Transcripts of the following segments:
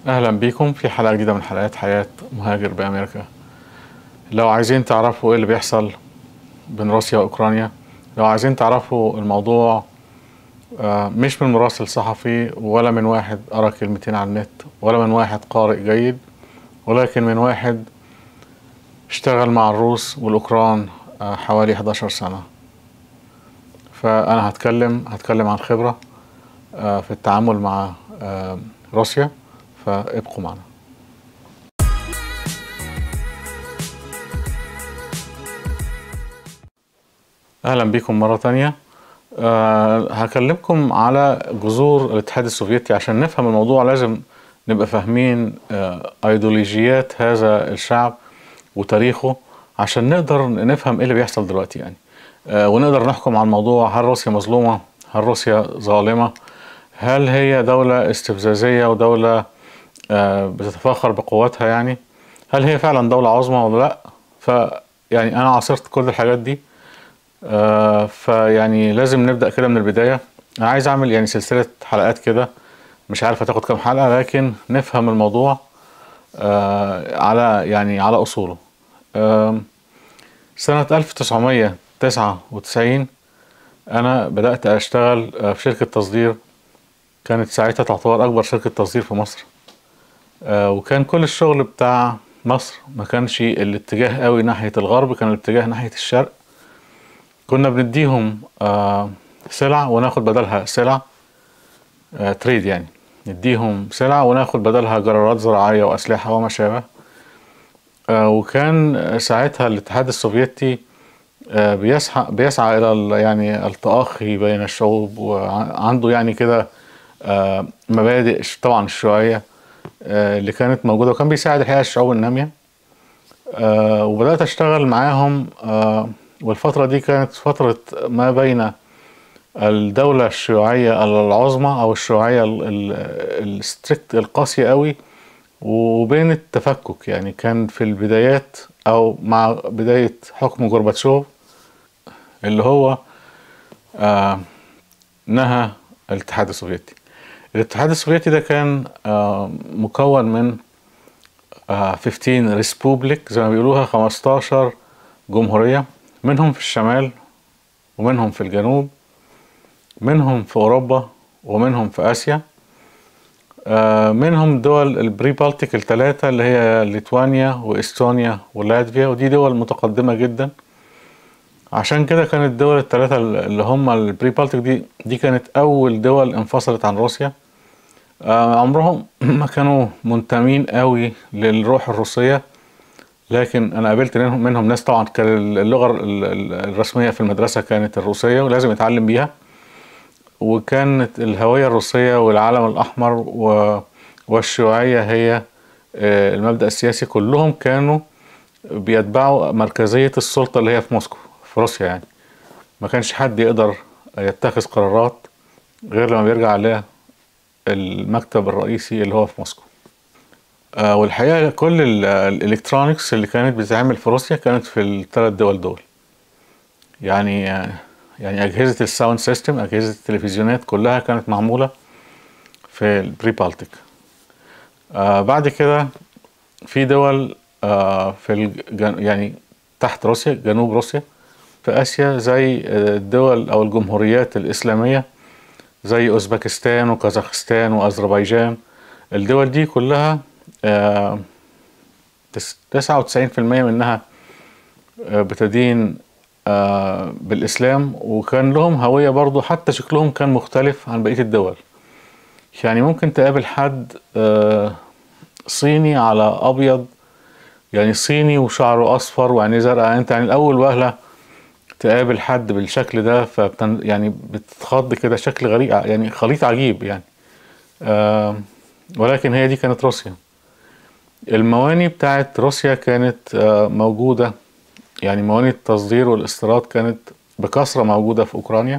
أهلا بيكم في حلقة جديدة من حلقات حياة مهاجر بأمريكا لو عايزين تعرفوا إيه اللي بيحصل بين روسيا وأوكرانيا لو عايزين تعرفوا الموضوع آه، مش من مراسل صحفي ولا من واحد قرأ كلمتين على النت ولا من واحد قارئ جيد ولكن من واحد اشتغل مع الروس والأوكران آه، حوالي 11 سنة فأنا هتكلم هتكلم عن خبرة آه، في التعامل مع آه، روسيا فابقوا معنا أهلا بكم مرة تانية أه هكلمكم على جذور الاتحاد السوفيتي عشان نفهم الموضوع لازم نبقى فاهمين أه أيديولوجيات هذا الشعب وتاريخه عشان نقدر نفهم ايه اللي بيحصل دلوقتي يعني أه ونقدر نحكم على الموضوع هل روسيا مظلومة هل روسيا ظالمة هل هي دولة استفزازية ودولة أه بتتفاخر بقواتها يعني هل هي فعلا دولة عظمى ولا لا فيعني أنا عاصرت كل الحاجات دي آه فيعني لازم نبدأ كده من البداية أنا عايز أعمل يعني سلسلة حلقات كده مش عارف هتاخد كام حلقة لكن نفهم الموضوع آه على يعني على أصوله آه سنة 1999 أنا بدأت أشتغل آه، في شركة تصدير كانت ساعتها تعتبر أكبر شركة تصدير في مصر آه وكان كل الشغل بتاع مصر ما كانش الاتجاه قوي ناحية الغرب كان الاتجاه ناحية الشرق كنا بنديهم آه سلع وناخد بدلها سلع آه تريد يعني نديهم سلع وناخد بدلها جرارات زراعية وأسلحة وما شابه آه وكان ساعتها الاتحاد السوفيتي آه بيسعى بيسعى إلى ال- يعني التآخي بين الشعوب وعنده يعني كده آه مبادئ ش- طبعا الشيوعية آه اللي كانت موجودة وكان بيساعد الحقيقة الشعوب النامية آه وبدأت أشتغل معاهم آه والفترة دي كانت فترة ما بين الدولة الشيوعية العظمى أو الشيوعية ال- ال- الستريكت القاسية قوي وبين التفكك يعني كان في البدايات أو مع بداية حكم جورباتشوف اللي هو آه نهى الاتحاد السوفيتي الاتحاد السوفيتي ده كان آه مكون من آه 15 ريسبوبليك زي ما بيقولوها 15 جمهورية منهم في الشمال ومنهم في الجنوب منهم في أوروبا ومنهم في آسيا آه، منهم دول البري بالتيك الثلاثة اللي هي ليتوانيا وإستونيا ولاتفيا ودي دول متقدمة جدا عشان كده كانت الدول الثلاثة اللي هم البري بالتيك دي دي كانت أول دول انفصلت عن روسيا آه، عمرهم ما كانوا منتمين قوي للروح الروسية لكن انا قابلت منهم, منهم ناس طبعا كان اللغه ال- ال- الرسميه في المدرسه كانت الروسيه ولازم يتعلم بيها وكانت الهويه الروسيه والعالم الاحمر و- والشيوعيه هي آه، المبدا السياسي كلهم كانوا بيتبعوا مركزيه السلطه اللي هي في موسكو في روسيا يعني ما كانش حد يقدر يتخذ قرارات غير لما بيرجع عليها المكتب الرئيسي اللي هو في موسكو آه، والحقيقة كل ال- الإلكترونيكس اللي كانت بتتعمل في روسيا كانت في الثلاث دول دول يعني آه، يعني أجهزة الساوند سيستم أجهزة التلفزيونات كلها كانت معمولة في البري بالتيك آه بعد كده في دول آه في الجن يعني تحت روسيا جنوب روسيا في آسيا زي آه، الدول أو الجمهوريات الإسلامية زي أوزبكستان وكازاخستان وأذربيجان الدول دي كلها آه، تس- 99% منها آه، بتدين آه، بالإسلام وكان لهم هوية برضو حتى شكلهم كان مختلف عن بقية الدول يعني ممكن تقابل حد آه، صيني على أبيض يعني صيني وشعره أصفر وعينيه زرقاء أنت يعني الأول وهلة تقابل حد بالشكل ده فبتن يعني بتتخض كده شكل غريب يعني خليط عجيب يعني آه، ولكن هي دي كانت روسيا المواني بتاعت روسيا كانت آه، موجودة يعني مواني التصدير والاستيراد كانت بكثرة موجودة في أوكرانيا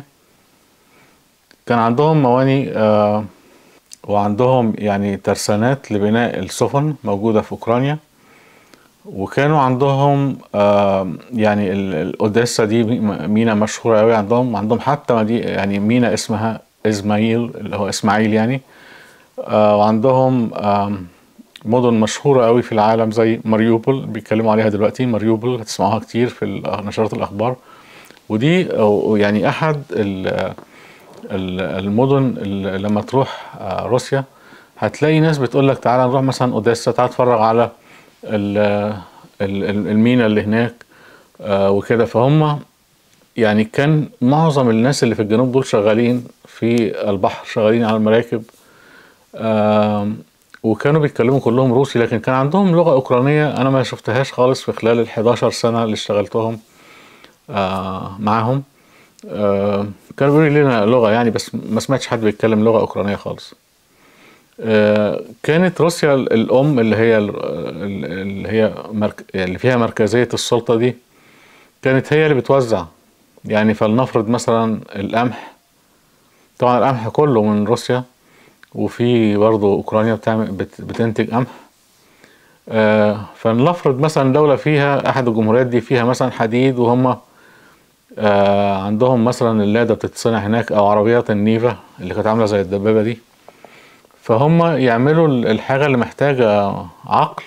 كان عندهم مواني آه، وعندهم يعني ترسانات لبناء السفن موجودة في أوكرانيا وكانوا عندهم آه، يعني ال- الأوديسا دي مينا مشهورة أوي عندهم عندهم حتى مدي يعني مينا اسمها إسماعيل اللي هو إسماعيل يعني آه، وعندهم آم، مدن مشهورة قوي في العالم زي ماريوبول بيتكلموا عليها دلوقتي ماريوبول هتسمعوها كتير في ال- نشرات الأخبار ودي أو- يعني أحد ال- ال- المدن اللي لما تروح آه، روسيا هتلاقي ناس بتقول لك تعالى نروح مثلا اوديسا تعالى اتفرج على ال- ال- ال- المينا اللي هناك آه، وكده فهم يعني كان معظم الناس اللي في الجنوب دول شغالين في البحر شغالين على المراكب آم، وكانوا بيتكلموا كلهم روسي لكن كان عندهم لغة أوكرانية أنا ما شفتهاش خالص في خلال ال 11 سنة اللي اشتغلتهم آه، معاهم آه، كانوا بيقولوا لنا لغة يعني بس ما سمعتش حد بيتكلم لغة أوكرانية خالص آه، كانت روسيا ال- الأم اللي هي ال- ال- اللي هي مرك... اللي فيها مركزية السلطة دي كانت هي اللي بتوزع يعني فلنفرض مثلا القمح طبعا القمح كله من روسيا وفي برضه أوكرانيا بتعمل بت... بتنتج قمح آه، فلنفرض مثلا دولة فيها أحد الجمهوريات دي فيها مثلا حديد وهم آه، عندهم مثلا اللاده بتتصنع هناك او عربيات النيفا اللي كانت عامله زي الدبابه دي فهم يعملوا ال- الحاجه اللي محتاجه عقل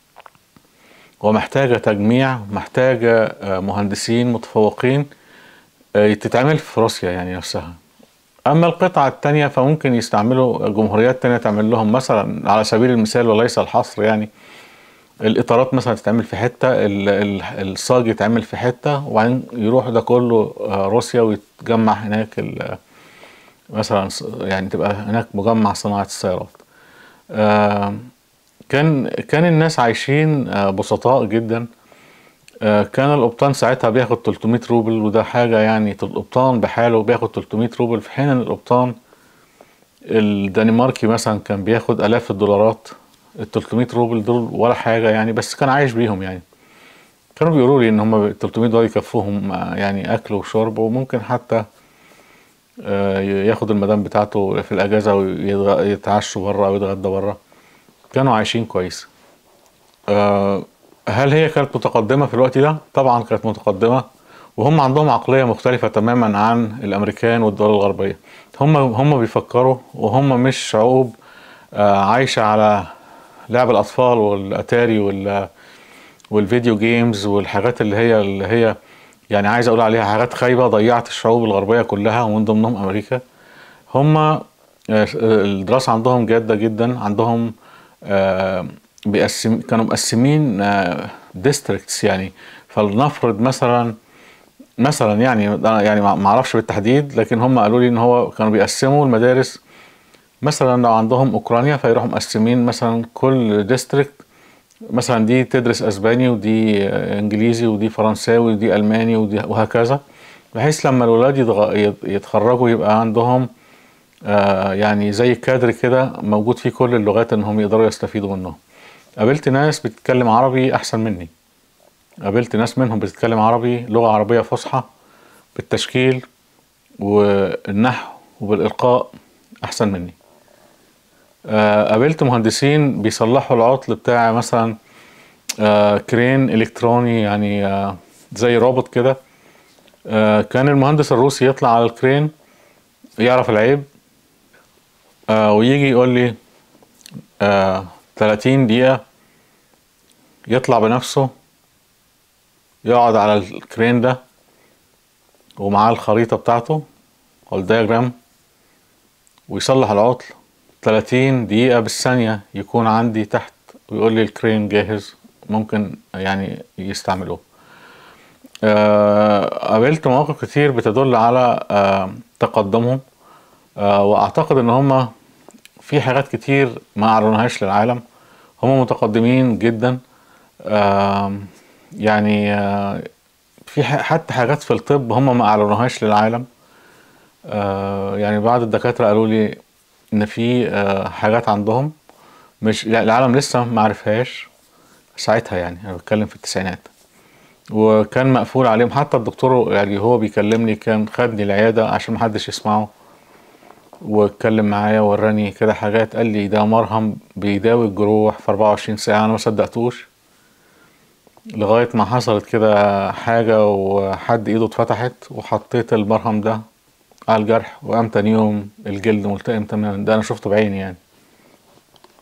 ومحتاجه تجميع محتاجه آه، مهندسين متفوقين آه، تتعمل في روسيا يعني نفسها اما القطعه التانية فممكن يستعملوا جمهوريات تانية تعمل لهم مثلا على سبيل المثال وليس الحصر يعني الاطارات مثلا تتعمل في حته ال- ال- الصاج يتعمل في حته وبعدين يروح ده كله آه، روسيا ويتجمع هناك ال- مثلا ص- يعني تبقى هناك مجمع صناعه السيارات آه، كان كان الناس عايشين آه، بسطاء جدا آه، كان القبطان ساعتها بياخد 300 روبل وده حاجة يعني القبطان بحاله بياخد 300 روبل في حين ان القبطان الدنماركي مثلا كان بياخد آلاف الدولارات ال 300 روبل دول ولا حاجة يعني بس كان عايش بيهم يعني كانوا بيقولوا لي ان هم ال 300 دول يكفوهم آه، يعني اكل وشرب وممكن حتى آه، ياخد المدام بتاعته في الاجازة ويتعشوا بره او يتغدى بره كانوا عايشين كويس آه، هل هي كانت متقدمة في الوقت ده؟ طبعا كانت متقدمة وهم عندهم عقلية مختلفة تماما عن الأمريكان والدول الغربية هم هم بيفكروا وهم مش شعوب آه، عايشة على لعب الأطفال والأتاري وال والفيديو جيمز والحاجات اللي هي اللي هي يعني عايز أقول عليها حاجات خايبة ضيعت الشعوب الغربية كلها ومن ضمنهم أمريكا هم آه، الدراسة عندهم جادة جدا عندهم آه، بيقسم كانوا مقسمين ديستريكتس يعني فلنفرض مثلا مثلا يعني أنا يعني ما ما اعرفش بالتحديد لكن هم قالوا لي ان هو كانوا بيقسموا المدارس مثلا لو عندهم اوكرانيا فيروحوا مقسمين مثلا كل ديستريكت مثلا دي تدرس اسباني ودي آه، انجليزي ودي فرنساوي ودي الماني ودي وهكذا بحيث لما الولاد يتغ- يت- يتخرجوا يبقى عندهم آه، يعني زي كادر كده موجود فيه كل اللغات انهم يقدروا يستفيدوا منهم قابلت ناس بتتكلم عربي احسن مني قابلت ناس منهم بتتكلم عربي لغة عربية فصحى بالتشكيل والنحو وبالإلقاء أحسن مني آه، قابلت مهندسين بيصلحوا العطل بتاع مثلا آه، كرين إلكتروني يعني آه، زي روبوت كده آه، كان المهندس الروسي يطلع على الكرين يعرف العيب آه، ويجي يقول لي آه، 30 دقيقة يطلع بنفسه يقعد على الكرين ده ومعاه الخريطة بتاعته أو الدياجرام ويصلح العطل 30 دقيقة بالثانية يكون عندي تحت ويقول لي الكرين جاهز ممكن يعني يستعملوه آه، قابلت مواقف كتير بتدل على آه، تقدمهم آه، واعتقد ان هم في حاجات كتير ما اعلنوهاش للعالم هم متقدمين جدا آم، يعني آه، في ح- حتى حاجات في الطب هم ما اعلنوهاش للعالم آه، يعني بعض الدكاترة قالوا لي ان في آه، حاجات عندهم مش لا، العالم لسه ما عرفهاش ساعتها يعني انا بتكلم في التسعينات وكان مقفول عليهم حتى الدكتور يعني هو بيكلمني كان خدني العيادة عشان محدش يسمعه واتكلم معايا وراني كده حاجات قال لي ده مرهم بيداوي الجروح في 24 ساعة انا ما صدقتوش لغاية ما حصلت كده حاجة وحد ايده اتفتحت وحطيت المرهم ده على الجرح وقام تاني يوم الجلد ملتئم تماما ده انا شفته بعيني يعني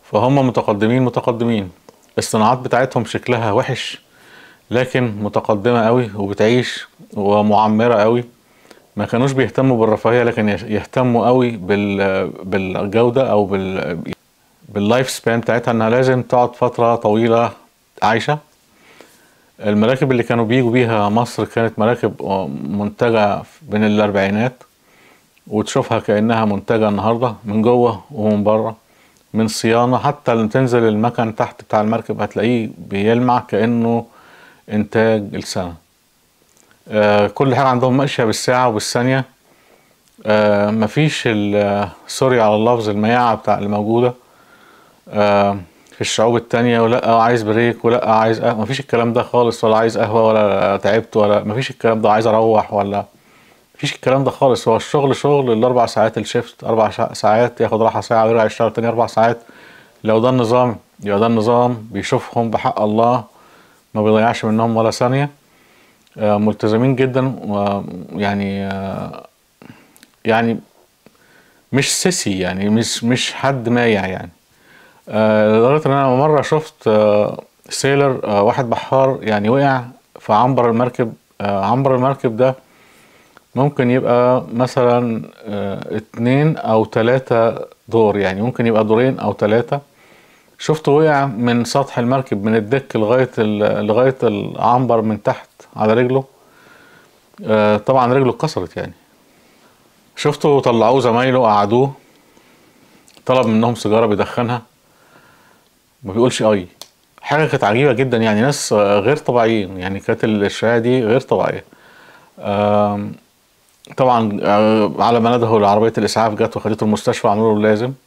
فهم متقدمين متقدمين الصناعات بتاعتهم شكلها وحش لكن متقدمة قوي وبتعيش ومعمرة قوي ما كانوش بيهتموا بالرفاهية لكن يش- يهتموا قوي بال بالجودة او بال باللايف سبان بتاعتها انها لازم تقعد فترة طويلة عايشة المراكب اللي كانوا بيجوا بيها مصر كانت مراكب منتجة من الأربعينات وتشوفها كأنها منتجة النهاردة من جوه ومن بره من صيانة حتى لما تنزل المكن تحت بتاع المركب هتلاقيه بيلمع كأنه إنتاج السنة آه كل حاجة عندهم ماشية بالساعة وبالثانية آه مفيش ال- سوري على اللفظ المياعة بتاع اللي موجودة آه في الشعوب التانية ولا عايز بريك ولا عايز قهوة مفيش الكلام ده خالص ولا عايز قهوة ولا تعبت ولا مفيش الكلام ده عايز أروح ولا مفيش الكلام ده خالص هو الشغل شغل الأربع ساعات الشيفت أربع شا- ساعات ياخد راحة ساعة ويرجع يشتغل تاني أربع ساعات لو ده النظام يبقى ده النظام بيشوفهم بحق الله ما بيضيعش منهم ولا ثانية آه، ملتزمين جدا ويعني آه، يعني مش سيسي يعني مش مش حد مايع يعني آه، لدرجة إن أنا مرة شفت آه، سيلر آه، واحد بحار يعني وقع في عنبر المركب آه، عنبر المركب ده ممكن يبقى مثلا آه، اتنين أو تلاتة دور يعني ممكن يبقى دورين أو تلاتة شفته وقع من سطح المركب من الدك لغاية ال- لغاية العنبر من تحت على رجله آه، طبعا رجله اتكسرت يعني شفته طلعوه زمايله قعدوه طلب منهم سيجارة بيدخنها ما بيقولش اي حاجة كانت عجيبة جدا يعني ناس آه، غير طبيعيين يعني كانت الشاي دي غير طبيعية آم، طبعا آه، على ما ندهوا لعربية الإسعاف جت وخدته المستشفى عملوا له اللازم